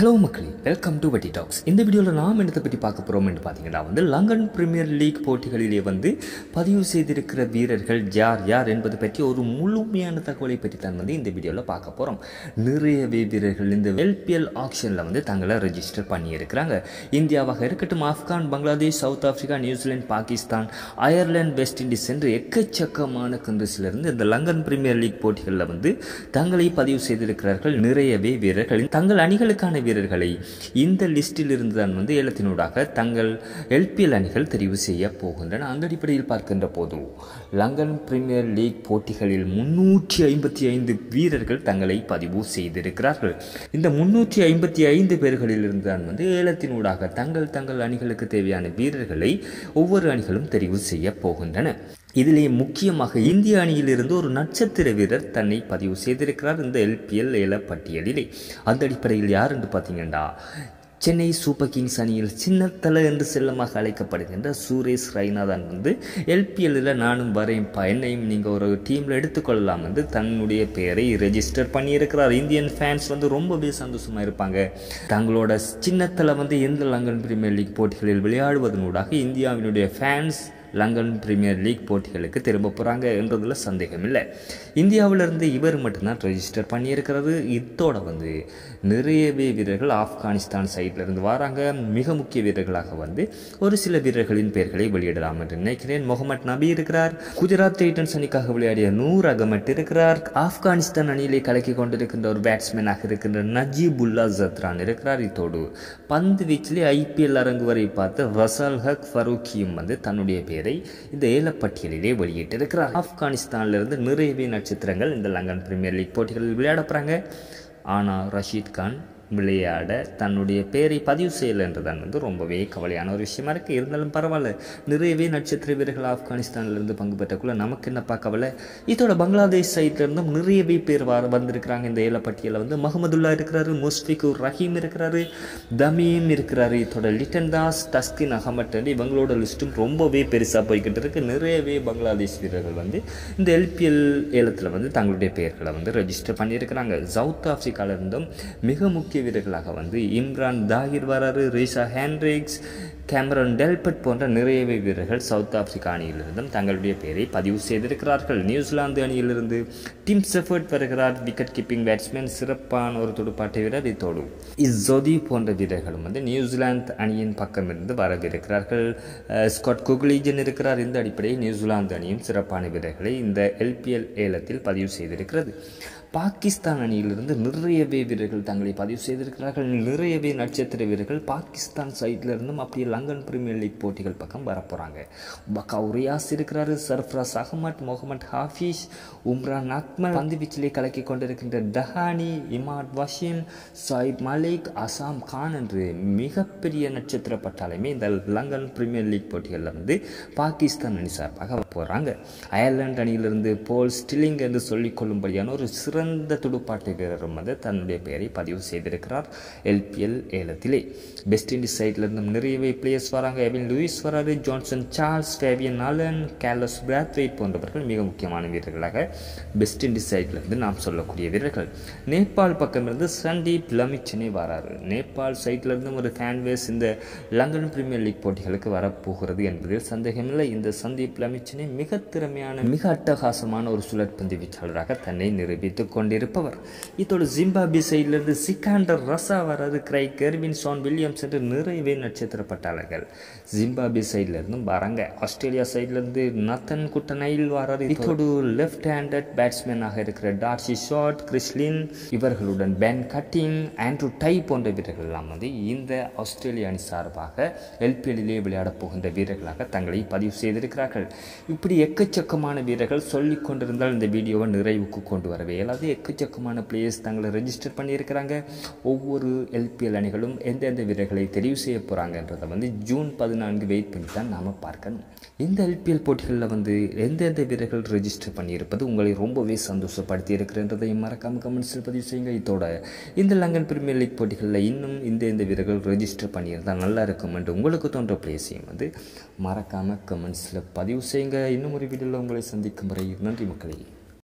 hello மக்களே welcome to வட்டி tax இந்த வீடியோவில் நாம் என்னத்தை பற்றி பார்க்க போகிறோம்னு பார்த்தீங்கன்னா வந்து லண்டன் பிரீமியர் லீக் போட்டிகளிலே வந்து பதிவு செய்திருக்கிற வீரர்கள் யார் யார் என்பது பற்றி ஒரு முழுமையான தகவலை பற்றி தான் வந்து இந்த வீடியோவில் பார்க்க போகிறோம் நிறையவே வீரர்கள் இந்த எல்பிஎல் ஆக்ஷனில் வந்து தங்களை ரெஜிஸ்டர் பண்ணியிருக்கிறாங்க இந்தியாவாக இருக்கட்டும் Afghan Bangladesh South Africa New Zealand Pakistan Ireland West Indies என்று எக்கச்சக்கமான கண்ட்ரிஸிலிருந்து இந்த லண்டன் பிரீமியர் லீக் போட்டிகளில் வந்து தங்களை பதிவு செய்திருக்கிறார்கள் நிறையவே வீரர்கள் தங்கள் அணிகளுக்கான வீரர்களை இந்த லிஸ்டில் இருந்து தான் வந்து ஏலத்தினூடாக தங்கள் எல்பிஎல் அணிகள் தெரிவு செய்ய போகின்றன அந்த அடிப்படையில் பார்க்கின்ற போது லண்டன் பிரீமியர் லீக் போட்டிகளில் முன்னூற்றி ஐம்பத்தி ஐந்து வீரர்கள் தங்களை பதிவு செய்திருக்கிறார்கள் இந்த முன்னூற்றி ஐம்பத்தி ஐந்து பேர்களிலிருந்து தான் வந்து ஏலத்தினூடாக தங்கள் தங்கள் அணிகளுக்கு தேவையான வீரர்களை ஒவ்வொரு அணிகளும் தெரிவு செய்ய போகின்றன இதிலே முக்கியமாக இந்திய அணியிலிருந்து ஒரு நட்சத்திர வீரர் தன்னை பதிவு செய்திருக்கிறார் இந்த எல்பிஎல் ஏல பட்டியலிலே அந்த அடிப்படையில் யார் என்று பார்த்தீங்கன்னா சென்னை சூப்பர் கிங்ஸ் அணியில் சின்னத்தலை என்று செல்லமாக அழைக்கப்படுகின்ற சுரேஷ் ரெய்னா தான் வந்து எல்பிஎல்லில் நானும் வரையும்பா என்னையும் நீங்கள் ஒரு டீமில் எடுத்துக்கொள்ளலாம் என்று தன்னுடைய பெயரை ரெஜிஸ்டர் பண்ணியிருக்கிறார் இந்தியன் ஃபேன்ஸ் வந்து ரொம்பவே சந்தோஷமாக இருப்பாங்க தங்களோட சின்னத்தலை வந்து எந்த லங்கன் பிரீமியர் லீக் போட்டிகளில் விளையாடுவதனூடாக இந்தியாவினுடைய ஃபேன்ஸ் லண்டன் பிரீமியர் லீக் போட்டிகளுக்கு திரும்ப போகிறாங்க என்றதில் சந்தேகம் இல்லை இந்தியாவிலிருந்து இவர் மட்டும்தான் ரெஜிஸ்டர் பண்ணியிருக்கிறது இதோட வந்து நிறையவே வீரர்கள் ஆப்கானிஸ்தான் சைட்லேருந்து வராங்க மிக முக்கிய வீரர்களாக வந்து ஒரு சில வீரர்களின் பெயர்களை வெளியிடலாம் என்று நினைக்கிறேன் முகமது நபி இருக்கிறார் குஜராத் டைட்டன்ஸ் அணிக்காக விளையாடிய நூர் அகமட் இருக்கிறார் ஆப்கானிஸ்தான் அணியிலே கலக்கி கொண்டிருக்கின்ற ஒரு பேட்ஸ்மேனாக இருக்கின்ற நஜீபுல்லா ஜத்ரான் இருக்கிறார் இதோடு பந்து வீச்சிலே ஐபிஎல் அரங்கு வரை பார்த்து ரசல் ஹக் ஃபரூக்கியும் வந்து தன்னுடைய பெயர் பேரை இந்த ஏலப்பட்டியலிலே வெளியிட்டிருக்கிறார் ஆப்கானிஸ்தானிலிருந்து நிறையவே நட்சத்திரங்கள் இந்த லண்டன் பிரீமியர் லீக் போட்டிகளில் விளையாட போகிறாங்க ஆனால் ரஷீத் கான் விளையாட தன்னுடைய பேரை பதிவு செய்யலை என்றுதான் வந்து ரொம்பவே கவலையான ஒரு விஷயமா இருக்குது இருந்தாலும் பரவாயில்ல நிறையவே நட்சத்திர வீரர்கள் ஆப்கானிஸ்தானிலிருந்து பங்கு பெற்றக்குள்ள நமக்கு என்னப்பா கவலை இதோட பங்களாதேஷ் சைட்லேருந்தும் நிறையவே பேர் வர வந்திருக்கிறாங்க இந்த ஏலப்பட்டியலில் வந்து மஹமதுல்லா இருக்கிறாரு முஸ்ஃபிகுர் ரஹீம் இருக்கிறாரு தமீம் இருக்கிறாரு இதோட லிட்டன் தாஸ் தஸ்கின் அகமட் இவங்களோட லிஸ்ட்டும் ரொம்பவே பெருசாக போய்கிட்டு இருக்கு நிறையவே பங்களாதேஷ் வீரர்கள் வந்து இந்த எல்பிஎல் ஏலத்தில் வந்து தங்களுடைய பெயர்களை வந்து ரெஜிஸ்டர் பண்ணியிருக்கிறாங்க சவுத் ஆஃப்ரிக்காவிலிருந்தும் மிக முக்கிய வீரர்களாக வந்து இம்ரான் தாகிர் வராரு ரீஷா ஹேண்ட்ரிக்ஸ் கேமரன் டெல்பட் போன்ற நிறையவே வீரர்கள் சவுத் ஆப்பிரிக்கா அணியிலிருந்தும் தங்களுடைய பெயரை பதிவு செய்திருக்கிறார்கள் நியூசிலாந்து அணியிலிருந்து டிம் செஃபர்ட் வருகிறார் விக்கெட் கீப்பிங் பேட்ஸ்மேன் சிறப்பான ஒரு துடுப்பாட்ட வீரர் இத்தோடு இஸ்ஸொதி போன்ற வீரர்களும் வந்து நியூசிலாந்து அணியின் பக்கம் இருந்து வரவிருக்கிறார்கள் ஸ்காட் குக்லீஜன் இருக்கிறார் இந்த அடிப்படையில் நியூசிலாந்து அணியும் சிறப்பான வீரர்களை இந்த எல்பிஎல் ஏலத்தில் பதிவு செய்திருக்கிறது பாகிஸ்தான் அணியிலிருந்து நிறையவே வீரர்கள் தங்களை பதிவு செய்திருக்கிறார்கள் நிறையவே நட்சத்திர வீரர்கள் பாகிஸ்தான் சைட்ல இருந்தும் அப்படியே லண்டன் பிரீமியர் லீக் போட்டிகள் பக்கம் வரப்போகிறாங்க பக்கா ரியாஸ் இருக்கிறாரு சர்ஃப்ராஸ் அகமட் முகமது ஹாஃபிஸ் உம்ரான் அக்மல் பந்து வீச்சிலே கலக்கி கொண்டிருக்கின்ற டஹானி இமாட் வஷீம் சாயிப் மலிக் அசாம் கான் என்று மிகப்பெரிய நட்சத்திர பட்டாலுமே இந்த லண்டன் பிரீமியர் லீக் போட்டிகளில் வந்து பாகிஸ்தான் அணி சார்பாக போகிறாங்க அயர்லாந்து அணியிலிருந்து போல் ஸ்டில்லிங் என்று சொல்லிக் கொள்ளும்படியான ஒரு சிறந்த துடுப்பாட்ட வீரரும் வந்து தன்னுடைய பெயரை பதிவு செய்திருக்கிறார் எல்பிஎல் ஏலத்திலே வெஸ்ட் இண்டீஸ் சைட்லேருந்து நிறையவே பிளேயர்ஸ் வராங்க எவின் லூயிஸ் வராரு Johnson Charles Fabian Allen Carlos Brathwaite போன்றவர்கள் மிக முக்கியமான வீரர்களாக வெஸ்ட் இண்டீஸ் சைட்லேருந்து நாம் சொல்லக்கூடிய வீரர்கள் நேபாள் பக்கமிருந்து சண்டீப் லமிச்சனே வராரு நேபாள் சைட்லேருந்து ஒரு ஃபேன்வேஸ் இந்த லண்டன் பிரீமியர் லீக் போட்டிகளுக்கு வரப்போகிறது என்பதில் சந்தேகமில்லை இந்த சந்தீப் லமிச்சனே மிக திறமையான மிக அட்டகாசமான ஒரு சுழற்பந்து வீச்சாளராக தன்னை நிரூபித்துக் கொண்டிருப்பவர் இதோடு ஜிம்பாபே சைட்லேருந்து சிக்காண்டர் ரசா வராது கிரைக் கெர்வின் சான் வில்லியம்ஸ் என்று நிறையவே நட்சத்திர பட்டாளர்கள் ஜிம்பாபே சைட்லேருந்தும் வராங்க ஆஸ்திரேலியா சைட்லேருந்து நத்தன் குட்டனைல் வராது இதோடு லெஃப்ட் ஹேண்டட் பேட்ஸ்மேனாக இருக்கிற டார்சி ஷாட் கிறிஸ்லின் இவர்களுடன் பென் கட்டிங் ஆண்ட்ரூ டை போன்ற வீரர்கள் எல்லாம் வந்து இந்த ஆஸ்திரேலிய அணி சார்பாக எல்பிஎல்லிலே விளையாடப் போகின்ற வீரர்களாக தங்களை பதிவு செய்திருக்கிறார்கள் இப்படி எக்கச்சக்கமான வீரர்கள் சொல்லிக் கொண்டிருந்தால் இந்த வீடியோவை நிறைவுக்கு கொண்டு வரவே இயலாது எக்கச்சக்கமான பிளேயர்ஸ் தங்களை ரெஜிஸ்டர் பண்ணியிருக்கிறாங்க ஒவ்வொரு எல்பிஎல் அணிகளும் எந்தெந்த வீரர்களை தெரிவு செய்ய போகிறாங்கன்றதை வந்து ஜூன் பதினான்கு வெயிட் பண்ணி தான் நாம் பார்க்கணும் இந்த எல்பிஎல் போட்டிகளில் வந்து எந்தெந்த வீரர்கள் ரெஜிஸ்டர் பண்ணியிருப்பது உங்களை ரொம்பவே சந்தோஷப்படுத்தி இருக்கிறன்றதையும் மறக்காமல் கமெண்ட்ஸில் பதிவு செய்யுங்க இதோட இந்த லண்டன் பிரீமியர் லீக் போட்டிகளில் இன்னும் இந்த இந்த வீரர்கள் ரெஜிஸ்டர் பண்ணியிருந்தால் நல்லா இருக்கும் என்று உங்களுக்கு தோன்ற பிளேஸையும் வந்து மறக்காமல் கமெண்ட்ஸில் பதிவு செய்யுங்க இன்னும் ஒரு வீடியோவில் உங்களை சந்திக்கும் வரை நன்றி மக்களே